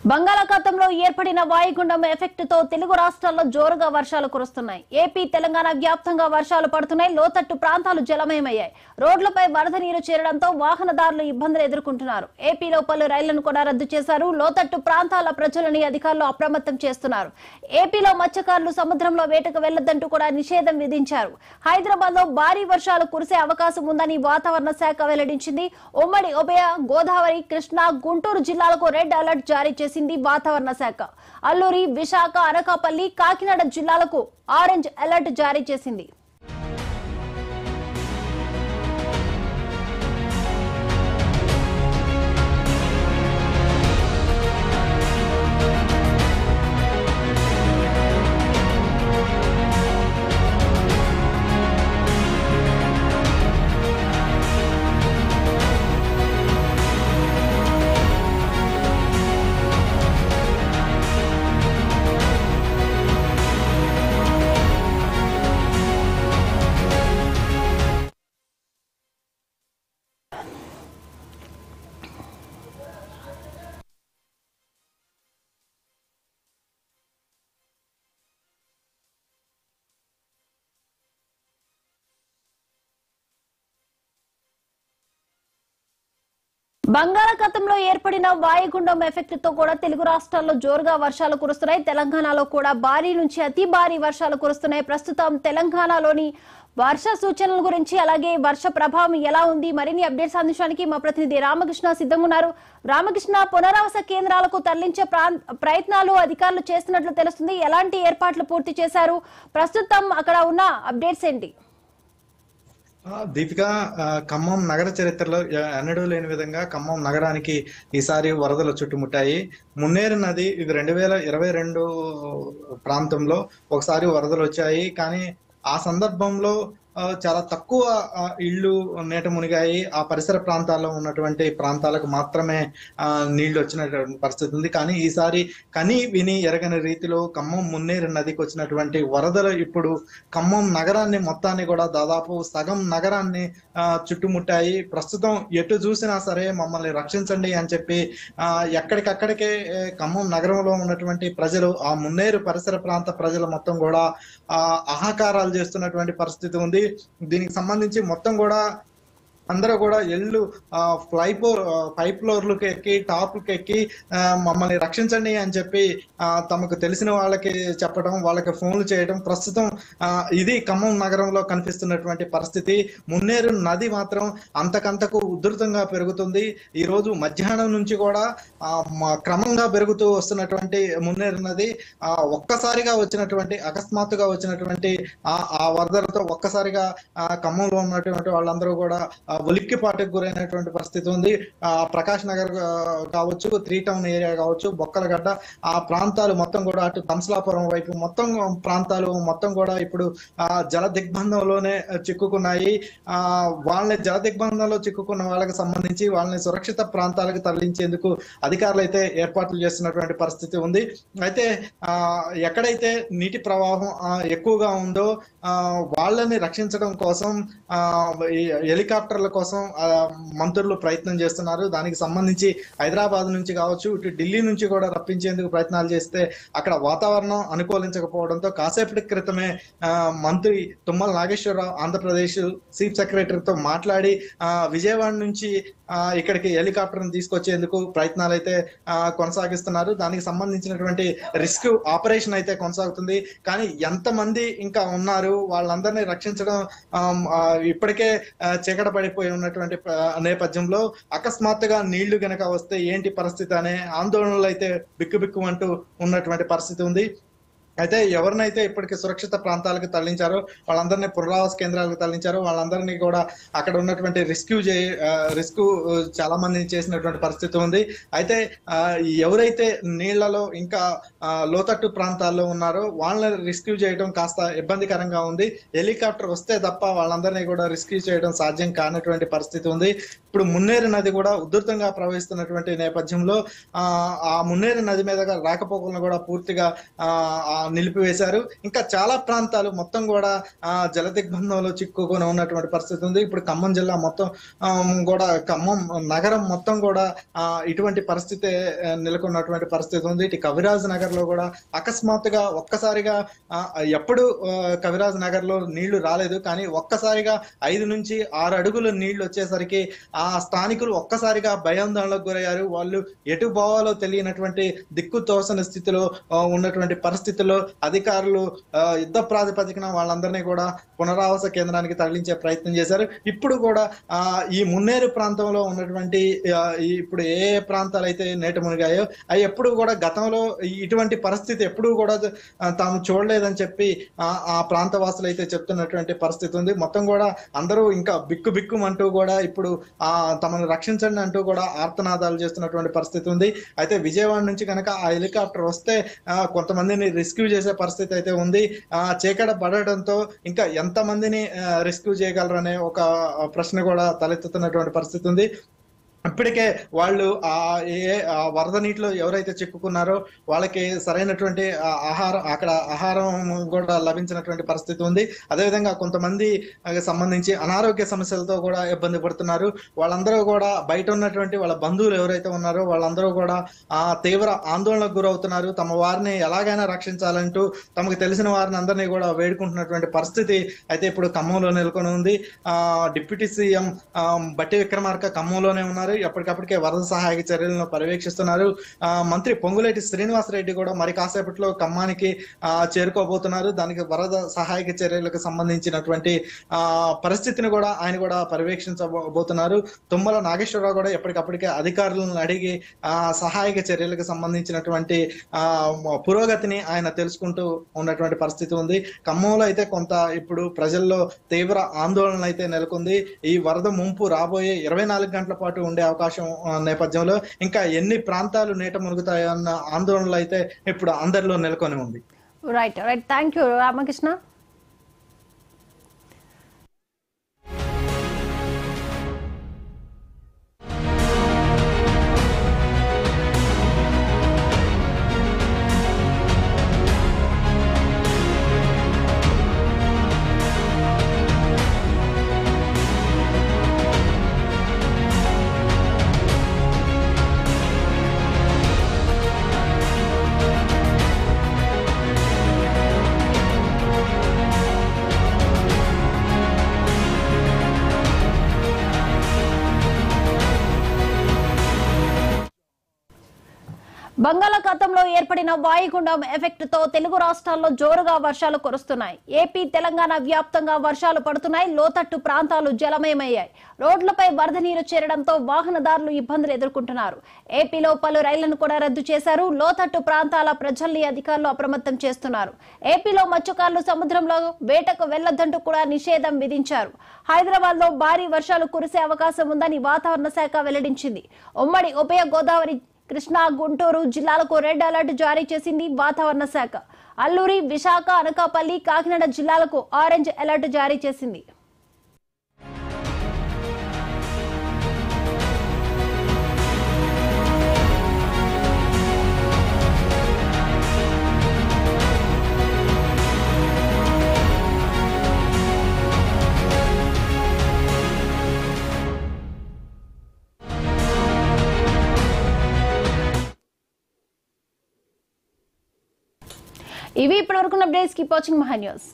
బంగాళాఖాతంలో ఏర్పడిన వాయుగుండం ఎఫెక్ట్ తో తెలుగు రాష్ట్రాల్లో జోరుగా వర్షాలు కురుస్తున్నాయి ఏపీ తెలంగాణ వ్యాప్తంగా వర్షాలు పడుతున్నాయి లోతట్టు ప్రాంతాలు జలమయమయ్యాయి రోడ్లపై వరద నీరు చేరడంతో వాహనదారులు ఇబ్బందులు ఎదుర్కొంటున్నారు ఏపీలో పలు రైళ్లను కూడా రద్దు చేశారు లోతట్టు ప్రాంతాల ప్రజలని అధికారులు అప్రమత్తం చేస్తున్నారు ఏపీలో మత్స్యకారులు సముద్రంలో వేటకు వెళ్లొద్దంటూ కూడా నిషేధం విధించారు హైదరాబాద్ లో భారీ వర్షాలు కురిసే అవకాశం ఉందని వాతావరణ శాఖ వెల్లడించింది ఉమ్మడి ఉభయ గోదావరి కృష్ణా గుంటూరు జిల్లాలకు రెడ్ అలర్ట్ జారీ చేసింది వాతావరణ శాఖ అల్లూరి విశాఖ అనకాపల్లి కాకినాడ జిల్లాలకు ఆరెంజ్ అలర్ట్ జారీ చేసింది బంగాళాఖాతంలో ఏర్పడిన వాయుగుండం ఎఫెక్ట్ తో కూడా తెలుగు రాష్ట్రాల్లో జోరుగా వర్షాలు కురుస్తున్నాయి తెలంగాణలో కూడా భారీ నుంచి అతి భారీ వర్షాలు కురుస్తున్నాయి ప్రస్తుతం తెలంగాణలోని వర్ష సూచనల గురించి అలాగే వర్ష ప్రభావం ఎలా ఉంది మరిన్ని అప్డేట్స్ అందించడానికి మా ప్రతినిధి రామకృష్ణ సిద్ధంగా ఉన్నారు రామకృష్ణ పునరావాస కేంద్రాలకు తరలించే ప్రాం- ప్రయత్నాలు అధికారులు చేస్తున్నట్లు తెలుస్తుంది ఎలాంటి ఏర్పాట్లు పూర్తి చేశారు ప్రస్తుతం అక్కడ ఉన్న అప్డేట్స్ ఏంటి ఆ, దీపిక ఆ, ఖమ్మం నగర చరిత్రలో ఎ- ఎన్నడూ లేని విధంగా ఖమ్మం నగరానికి ఈసారి వరదలు చుట్టుముట్టాయి మున్నేరు నది ఇది రెండు వేల ఇరవై రెండు ప్రాంతంలో ఒకసారి వరదలు వచ్చాయి కానీ ఆ సందర్భంలో ఆ, చాలా తక్కువ ఆ, ఇళ్ళు నీట మునిగాయి ఆ పరిసర ప్రాంతాల్లో ఉన్నటువంటి ప్రాంతాలకు మాత్రమే ఆ, నీళ్లు వచ్చినటువంటి పరిస్థితి ఉంది కానీ ఈసారి కని విని ఎరగని రీతిలో ఖమ్మం మున్నేరు నదికి వచ్చినటువంటి వరదలు ఇప్పుడు ఖమ్మం నగరాన్ని మొత్తాన్ని కూడా దాదాపు సగం నగరాన్ని ఆ, చుట్టుముట్టాయి ప్రస్తుతం ఎటు చూసినా సరే మమ్మల్ని రక్షించండి అని చెప్పి ఆ, ఎక్కడికక్కడికే ఏ, ఖమ్మం నగరంలో ఉన్నటువంటి ప్రజలు ఆ మున్నేరు పరిసర ప్రాంత ప్రజలు మొత్తం కూడా ఆ ఆహాకారాలు చేస్తున్నటువంటి పరిస్థితి ఉంది దీనికి సంబంధించి మొత్తం కూడా అందరూ కూడా ఎల్లు ఫ్లైపో పైప్ ఫ్లోర్లకు ఎక్కి టాప్లకు ఎక్కి ఆ, మమ్మల్ని రక్షించండి అని చెప్పి ఆ, తమకు తెలిసిన వాళ్ళకి చెప్పడం వాళ్ళకి ఫోన్లు చేయడం ప్రస్తుతం ఆ, ఇది ఖమ్మం నగరంలో కనిపిస్తున్నటువంటి పరిస్థితి మున్నేరు నది మాత్రం అంతకంతకు ఉధృతంగా పెరుగుతుంది ఈ రోజు మధ్యాహ్నం నుంచి కూడా ఆ, మ- క్రమంగా పెరుగుతూ వస్తున్నటువంటి మున్నేరు నది ఆ, ఒక్కసారిగా వచ్చినటువంటి అకస్మాత్తుగా వచ్చినటువంటి ఆ ఆ వరదలతో ఒక్కసారిగా ఆ, ఖమ్మంలో ఉన్నటువంటి వాళ్ళందరూ కూడా ఆ, ఉలిక్కిపాటుకు గురైనటువంటి పరిస్థితి ఉంది ఆ, ప్రకాష్ నగర్ ఆ, కావచ్చు త్రీ టౌన్ ఏరియా కావచ్చు బొక్కలగడ్డ ఆ ప్రాంతాలు మొత్తం కూడా అటు కంసలాపురం వైపు మొత్తం ప్రాంతాలు మొత్తం కూడా ఇప్పుడు ఆ జల దిగ్బంధంలోనే చిక్కుకున్నాయి ఆ వాళ్ళని జల దిగ్బంధంలో చిక్కుకున్న వాళ్ళకి సంబంధించి వాళ్ళని సురక్షిత ప్రాంతాలకు తరలించేందుకు అధికారులు అయితే ఏర్పాట్లు చేస్తున్నటువంటి పరిస్థితి ఉంది అయితే ఆ ఎక్కడైతే నీటి ప్రవాహం ఆ, ఎక్కువగా ఉందో ఆ వాళ్ళని రక్షించడం కోసం ఆ ఈ హెలికాప్టర్ల కోసం ఆ, మంత్రులు ప్రయత్నం చేస్తున్నారు దానికి సంబంధించి హైదరాబాద్ నుంచి కావచ్చు ఇటు ఢిల్లీ నుంచి కూడా రప్పించేందుకు ప్రయత్నాలు చేస్తే అక్కడ వాతావరణం అనుకూలించకపోవడంతో కాసేపటి క్రితమే ఆ, మంత్రి తుమ్మల నాగేశ్వరరావు ఆంధ్రప్రదేశ్ చీఫ్ సెక్రటరీతో మాట్లాడి ఆ, విజయవాడ నుంచి ఆ, ఇక్కడికి హెలికాప్టర్ తీసుకొచ్చేందుకు ప్రయత్నాలు అయితే ఆ, కొనసాగిస్తున్నారు దానికి సంబంధించినటువంటి రిస్క్ ఆపరేషన్ అయితే కొనసాగుతుంది కానీ ఎంతమంది ఇంకా ఉన్నారు వాళ్ళందరినీ రక్షించడం ఆమ్, ఆ, ఇప్పటికే ఆ, చీకట పడిపోయి ఉన్నటువంటి ప- నేపథ్యంలో అకస్మాత్తుగా నీళ్లు గనక వస్తే ఏంటి పరిస్థితి అనే ఆందోళనలు అయితే బిక్కుబిక్కుమంటూ ఉన్నటువంటి పరిస్థితి ఉంది అయితే ఎవరినైతే ఇప్పటికి సురక్షిత ప్రాంతాలకు తరలించారో వాళ్ళందరినీ పునరావాస కేంద్రాలకు తరలించారో వాళ్ళందరినీ కూడా అక్కడ ఉన్నటువంటి రెస్క్యూ చే రెస్క్యూ చాలా మందిని చేసినటువంటి పరిస్థితి ఉంది అయితే ఆ, ఎవరైతే నీళ్లలో ఇంకా ఆ, లోతట్టు ప్రాంతాల్లో ఉన్నారో వాళ్ళని రెస్క్యూ చేయడం కాస్త ఇబ్బందికరంగా ఉంది హెలికాప్టర్ వస్తే తప్ప వాళ్ళందరినీ కూడా రెస్క్యూ చేయడం సాధ్యం కానటువంటి పరిస్థితి ఉంది ఇప్పుడు మున్నేరు నది కూడా ఉధృతంగా ప్రవహిస్తున్నటువంటి నేపథ్యంలో ఆ ఆ మున్నేరు నది మీదుగా రాకపోకలను కూడా పూర్తిగా ఆ ఆ నిలిపివేశారు ఇంకా చాలా ప్రాంతాలు మొత్తం కూడా ఆ జల దిగ్బంధంలో చిక్కుకొని ఉన్నటువంటి పరిస్థితి ఉంది ఇప్పుడు ఖమ్మం జిల్లా మొత్తం ఆ, కూడా ఖమ్మం నగరం మొత్తం కూడా ఆ ఇటువంటి పరిస్థితి ఆ, నెలకొన్నటువంటి పరిస్థితి ఉంది ఇటు కవిరాజ్ నగర్ లో కూడా అకస్మాత్తుగా ఒక్కసారిగా ఆ, ఎప్పుడు ఆ, కవిరాజ్ నగర్ లో నీళ్లు రాలేదు కానీ ఒక్కసారిగా ఐదు నుంచి ఆరు అడుగుల నీళ్లు వచ్చేసరికి ఆ స్థానికులు ఒక్కసారిగా భయాందోళనకు గురయ్యారు వాళ్ళు ఎటు పోవాలో తెలియనటువంటి దిక్కు తోసని స్థితిలో ఆ, ఉన్నటువంటి పరిస్థితుల్లో అధికారులు ఆ, యుద్ధ ప్రాతిపదికన వాళ్ళందరినీ కూడా పునరావాస కేంద్రానికి తరలించే ప్రయత్నం చేశారు ఇప్పుడు కూడా ఆ ఈ మున్నేరు ప్రాంతంలో ఉన్నటువంటి ఆ, ఈ ఇప్పుడు ఏ ఏ ప్రాంతాలు అయితే నేట మునిగాయో అవి ఎప్పుడు కూడా గతంలో ఈ- ఇటువంటి పరిస్థితి ఎప్పుడూ కూడా ఆ, తాము చూడలేదని చెప్పి ఆ ఆ ప్రాంత వాసులు అయితే చెప్తున్నటువంటి పరిస్థితి ఉంది మొత్తం కూడా అందరూ ఇంకా బిక్కు బిక్కుమంటూ కూడా ఇప్పుడు ఆ తమను రక్షించండి అంటూ కూడా ఆర్తనాదాలు చేస్తున్నటువంటి పరిస్థితి ఉంది అయితే విజయవాడ నుంచి కనుక ఆ హెలికాప్టర్ వస్తే ఆ, కొంతమందిని రెస్క్యూ చేసే పరిస్థితి అయితే ఉంది ఆ చీకట పడటంతో ఇంకా ఎంత మందిని రెస్క్యూ చేయగలరనే ఒక ప్రశ్న కూడా తలెత్తుతున్నటువంటి పరిస్థితి ఉంది ఇప్పటికే వాళ్ళు ఆ ఏ ఆ వరద నీటిలో ఎవరైతే చిక్కుకున్నారో వాళ్ళకి సరైనటువంటి ఆ ఆహారం అక్కడ ఆహారం కూడా లభించినటువంటి పరిస్థితి ఉంది అదేవిధంగా కొంతమంది ఆ, సంబంధించి అనారోగ్య సమస్యలతో కూడా ఇబ్బంది పడుతున్నారు వాళ్ళందరూ కూడా బయట ఉన్నటువంటి వాళ్ళ బంధువులు ఎవరైతే ఉన్నారో వాళ్ళందరూ కూడా ఆ తీవ్ర ఆందోళనకు గురవుతున్నారు తమ వారిని ఎలాగైనా రక్షించాలంటూ తమకు తెలిసిన వారిని అందరినీ కూడా వేడుకుంటున్నటువంటి పరిస్థితి అయితే ఇప్పుడు ఖమ్మంలో నెలకొని ఉంది ఆ డిప్యూటీ సీఎం ఆ, బట్టి విక్రమార్క ఖమ్మంలోనే ఉన్నారు ఎప్పటికప్పటికే వరద సహాయక చర్యలను పర్యవేక్షిస్తున్నారు ఆ, మంత్రి పొంగులేటి శ్రీనివాసరెడ్డి కూడా మరి కాసేపట్లో ఖమ్మానికి ఆ, చేరుకోబోతున్నారు దానికి వరద సహాయక చర్యలకు సంబంధించినటువంటి ఆ పరిస్థితిని కూడా ఆయన కూడా పర్యవేక్షించబోతున్నారు తుమ్మల నాగేశ్వరరావు కూడా ఎప్పటికప్పటికే అధికారులను అడిగి ఆ సహాయక చర్యలకు సంబంధించినటువంటి ఆ పురోగతిని ఆయన తెలుసుకుంటూ ఉన్నటువంటి పరిస్థితి ఉంది ఖమ్మంలో అయితే కొంత ఇప్పుడు ప్రజల్లో తీవ్ర ఆందోళన అయితే నెలకొంది ఈ వరద ముంపు రాబోయే ఇరవై నాలుగు గంటల పాటు ఉండే అవకాశం ఆ, నేపథ్యంలో ఇంకా ఎన్ని ప్రాంతాలు నీట మునుగుతాయన్న ఆందోళనలు అయితే ఇప్పుడు అందరిలో నెలకొని ఉంది right right thank you Ramakrishna బంగాళాఖాతంలో ఏర్పడిన వాయుగుండం ఎఫెక్ట్ తో తెలుగు రాష్ట్రాల్లో జోరుగా వర్షాలు కురుస్తున్నాయి ఏపీ తెలంగాణ వ్యాప్తంగా వర్షాలు పడుతున్నాయి లోతట్టు ప్రాంతాలు జలమయమయ్యాయి రోడ్లపై వరద నీరు చేరడంతో వాహనదారులు ఇబ్బందులు ఎదుర్కొంటున్నారు ఏపీలో పలు రైళ్లను కూడా రద్దు చేశారు లోతట్టు ప్రాంతాల ప్రజల్ని అధికారులు అప్రమత్తం చేస్తున్నారు ఏపీలో మత్స్యకారులు సముద్రంలో వేటకు వెళ్లొద్దంటూ కూడా నిషేధం విధించారు హైదరాబాద్ లో భారీ వర్షాలు కురిసే అవకాశం ఉందని వాతావరణ శాఖ వెల్లడించింది ఉమ్మడి ఉభయ గోదావరి కృష్ణా గుంటూరు జిల్లాలకు రెడ్ అలర్ట్ జారీ చేసింది వాతావరణ శాఖ అల్లూరి విశాఖ అనకాపల్లి కాకినాడ జిల్లాలకు ఆరెంజ్ అలర్ట్ జారీ చేసింది ఇవి ఇప్పటివరకు updates keep watching Maha news